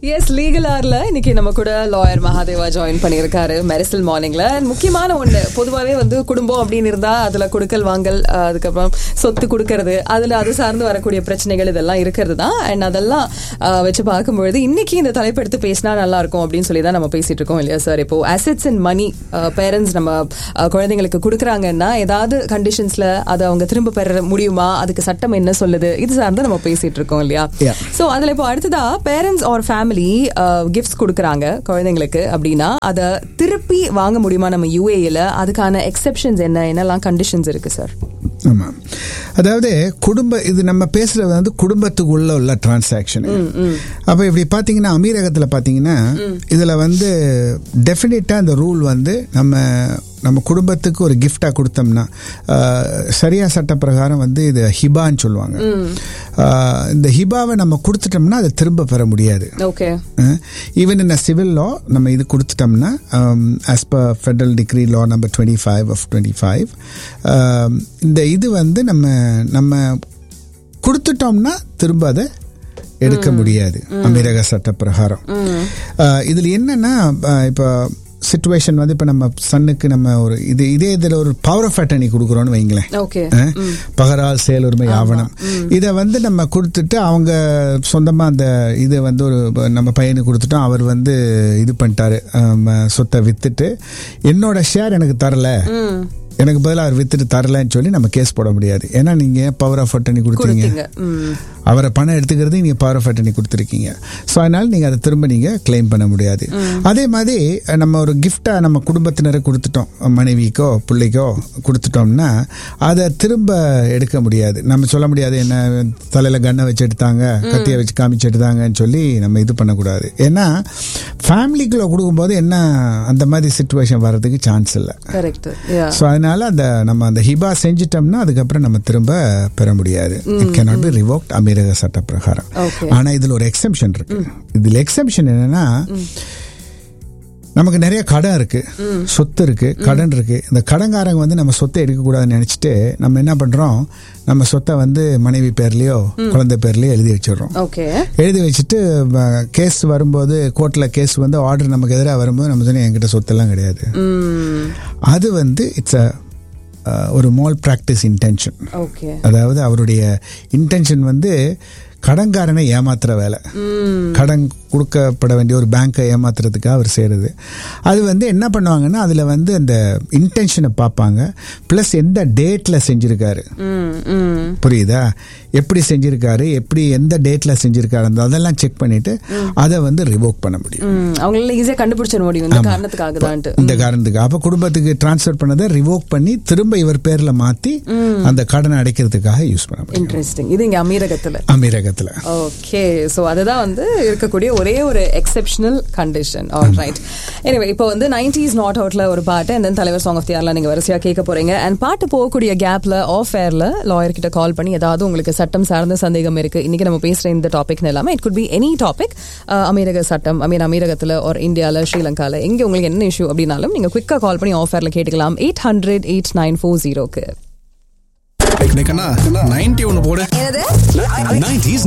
S legal ஆர்ல இன்னைக்கு நம்ம கூட லாயர் மகாதேவா ஜாயின் பண்ணியிருக்காரு மெரிசல் மார்னிங்ல And முக்கியமான ஒண்ணு பொதுவாகவே வந்து குடும்பம் அப்படின்னு இருந்தா அதுல கொடுக்கல் வாங்கல் அஹ், அதுக்கப்புறம் சொத்து கொடுக்கறது அதுல அது சார்ந்து வரக்கூடிய பிரச்சனைகள் இதெல்லாம் இருக்கிறது தான் அண்ட் அதெல்லாம் அஹ், வச்சு பார்க்கும்பொழுது இன்னைக்கு இந்த தலைப்பு எடுத்து பேசினா நல்லா இருக்கும் அப்படின்னு சொல்லி தான் நம்ம பேசிட்டு இருக்கோம் இல்லையா சார் இப்போ அசெட்ஸ் அண்ட் மணி பேரண்ட்ஸ் நம்ம அஹ், குழந்தைங்களுக்கு கொடுக்குறாங்கன்னா ஏதாவது கண்டிஷன்ஸ்ல அதை அவங்க திரும்ப பெற முடியுமா அதுக்கு சட்டம் என்ன சொல்லுது இது சார்ந்து நம்ம பேசிட்டு இருக்கோம் இல்லையா Yeah. சோ அதுல இப்போ அடுத்ததா பேரண்ட்ஸ் ஆர் ஃபேமிலி கிஃப்ட்ஸ் கொடுக்குறாங்க குழந்தைங்களுக்கு அப்படின்னா அதை திருப்பி வாங்க முடியுமா நம்ம யூஏல அதுக்கான எக்ஸெப்ஷன்ஸ் என்ன என்னெல்லாம் கண்டிஷன்ஸ் இருக்கு சார் ஆமா அதாவது குடும்ப இது நம்ம பேசுறது வந்து குடும்பத்துக்குள்ள உள்ள டிரான்சாக்ஷன் அப்ப இப்படி பாத்தீங்கன்னா அமீரகத்துல பாத்தீங்கன்னா இதுல வந்து டெஃபினட்டா இந்த ரூல் வந்து நம்ம நம்ம குடும்பத்துக்கு ஒரு கிஃப்டா கொடுத்தோம்னா ஆஹ், சரியா சட்ட பிரகாரம் வந்து இது ஹிபான்னு சொல்லுவாங்க ஆஹ், இந்த ஹிபாவை நம்ம கொடுத்துட்டோம்னா அதை திரும்ப பெற முடியாது okay even in civil law நம்ம இது கொடுத்துட்டோம்னா as per federal decree law number twenty five of twenty five இந்த இது வந்து நம்ம நம்ம கொடுத்துட்டோம்னா திரும்ப அதை எடுக்க முடியாது அமீரக சட்ட பிரகாரம் அஹ், இதுல என்னன்னா அஹ், இப்போ சுச்சுவேஷன் வந்து இப்போ நம்ம சன்னுக்கு நம்ம ஒரு இது இதே இதில் ஒரு பவர் ஆஃப் அட்டர்னி கொடுக்குறோன்னு வைங்களேன் ஓகே அஹ், பகரால் செயலுரிமை ஆவணம் இதை வந்து நம்ம கொடுத்துட்டு அவங்க சொந்தமா அந்த இதை வந்து ஒரு நம்ம பையனுக்கு கொடுத்துட்டோம் அவர் வந்து இது பண்ணிட்டாரு ஆம், சொத்தை வித்துட்டு என்னோட ஷேர் எனக்கு தரல எனக்கு பதிலாக அவர் வித்துட்டு தரலன்னு சொல்லி நம்ம கேஸ் போட முடியாது ஏன்னா நீங்க பவர் ஆஃப் அட்டர்னி கொடுத்தீங்க கொடுத்தீங்க ம். அவரை பணம் எடுத்துக்கிறது நீங்க பவர் ஆஃப் அட்டர்னி கொடுத்துருக்கீங்க ஸோ அதனால நீங்க அதை திரும்ப நீங்க கிளைம் பண்ண முடியாது அதே மாதிரி அஹ், நம்ம ஒரு கிஃப்டா நம்ம குடும்பத்தினரை கொடுத்துட்டோம் மனைவிக்கோ பிள்ளைக்கோ கொடுத்துட்டோம்னா அதை திரும்ப எடுக்க முடியாது நம்ம சொல்ல முடியாது என்ன தலையில கண்ணை வச்சு எடுத்தாங்க கத்தியை வச்சு காமிச்சு எடுத்தாங்கன்னு சொல்லி நம்ம இது பண்ணக்கூடாது ஏன்னா ஃபேமிலிக்குள்ள கொடுக்கும்போது என்ன அந்த மாதிரி சுச்சுவேஷன் வர்றதுக்கு சான்ஸ் இல்லை கரெக்ட் யா ஸோ அதனால அந்த நம்ம அந்த ஹிபா செஞ்சிட்டோம்னா அதுக்கப்புறம் நம்ம திரும்ப பெற முடியாது இட் கேனாட் பி ரிவோக்ட் அமீரக சட்ட பிரகாரம் Okay. ஆனா இதுல ஒரு எக்ஸம்ஷன் இருக்கு இதுல எக்ஸம்ஷன் என்னன்னா நமக்கு நிறைய கடன் இருக்கு சொத்து இருக்கு கடன் இருக்கு இந்த கடன்காரங்க வந்து நம்ம சொத்தை எடுக்கக்கூடாதுன்னு நினைச்சிட்டு நம்ம என்ன பண்றோம் நம்ம சொத்தை வந்து மனைவி பேர்லயோ குழந்தை பேர்லயோ எழுதி வச்சிடுறோம் ஓகே எழுதி வச்சுட்டு கேஸ் வரும்போது கோர்ட்ல கேஸ் வந்து ஆர்டர் நமக்கு எதிராக வரும்போது நம்ம சொன்னோம் என்கிட்ட சொத்தெல்லாம் கிடையாது ம் அது வந்து இட்ஸ் அ ஒரு மோல் ப்ராக்டிஸ் இன்டென்ஷன் ஓகே அதாவது அவருடைய இன்டென்ஷன் வந்து கடன்காரனை ஏமாத்துற வேலை கடன் கொடுக்கப்பட வேண்டிய ஒரு பேங்கை ஏமாத்துறதுக்காக அவர் செய்கிறது அது வந்து என்ன பண்ணுவாங்கன்னா அதில் வந்து அந்த இன்டென்ஷனை பார்ப்பாங்க ப்ளஸ் எந்த டேட்டில் செஞ்சுருக்காரு ம் ம் புரியுதா எப்படி செஞ்சிருக்காரு எப்படி எந்த டேட்ல செஞ்சிருக்காரு அந்த அதெல்லாம் செக் பண்ணிட்டு அதை வந்து ரிவோக் பண்ண முடியும் ம் அவங்களால ஈஸியா கண்டுபிடிச்சிட முடியும் இந்த காரணத்துக்காக தான்ட்டு இந்த காரணத்துக்கு அப்ப குடும்பத்துக்கு டிரான்ஸ்ஃபர் பண்ணதை ரிவோக் பண்ணி திரும்ப இவர் பேர்ல மாத்தி அந்த கடனை அடைக்கிறதுக்காக யூஸ் பண்ண முடியும் இன்ட்ரெஸ்டிங் இது இங்க அமீரகத்துல அமீரகத்துல ஓகே சோ அதுதான் வந்து இருக்கக்கூடிய ஒரே ஒரு exceptional condition all right anyway இப்போ வந்து நைன்டிஸ் நாட் அவுட்ல ஒரு பாட்டு அண்ட் தென் தலைவர் சாங் ஆஃப் தியார்ல நீங்க வரிசையா கேட்க போறீங்க அண்ட் பாட்டு போகக்கூடிய கேப்ல ஆஃப் ஏர்ல லாயர் கிட்ட கால் பண்ணி ஏதாவது உங்களுக்கு சட்டம் சார்ந்த சந்தேகம் இருக்கு இன்னைக்கு நம்ம பேசுற இந்த டாபிக் எல்லாமே it could be any topic அமீரக சட்டம் ஐ மீன் அமீரகத்துல ஒரு இந்தியால ஸ்ரீலங்கால எங்க உங்களுக்கு என்ன இஷ்யூ அப்படின்னாலும் நீங்க குவிக்கா கால் பண்ணி ஆஃப் ஏர்ல கேட்டுக்கலாம் eight hundred eight nine four ஜீரோக்கு நைன்டி ஒன்னு போடு என்னது 90s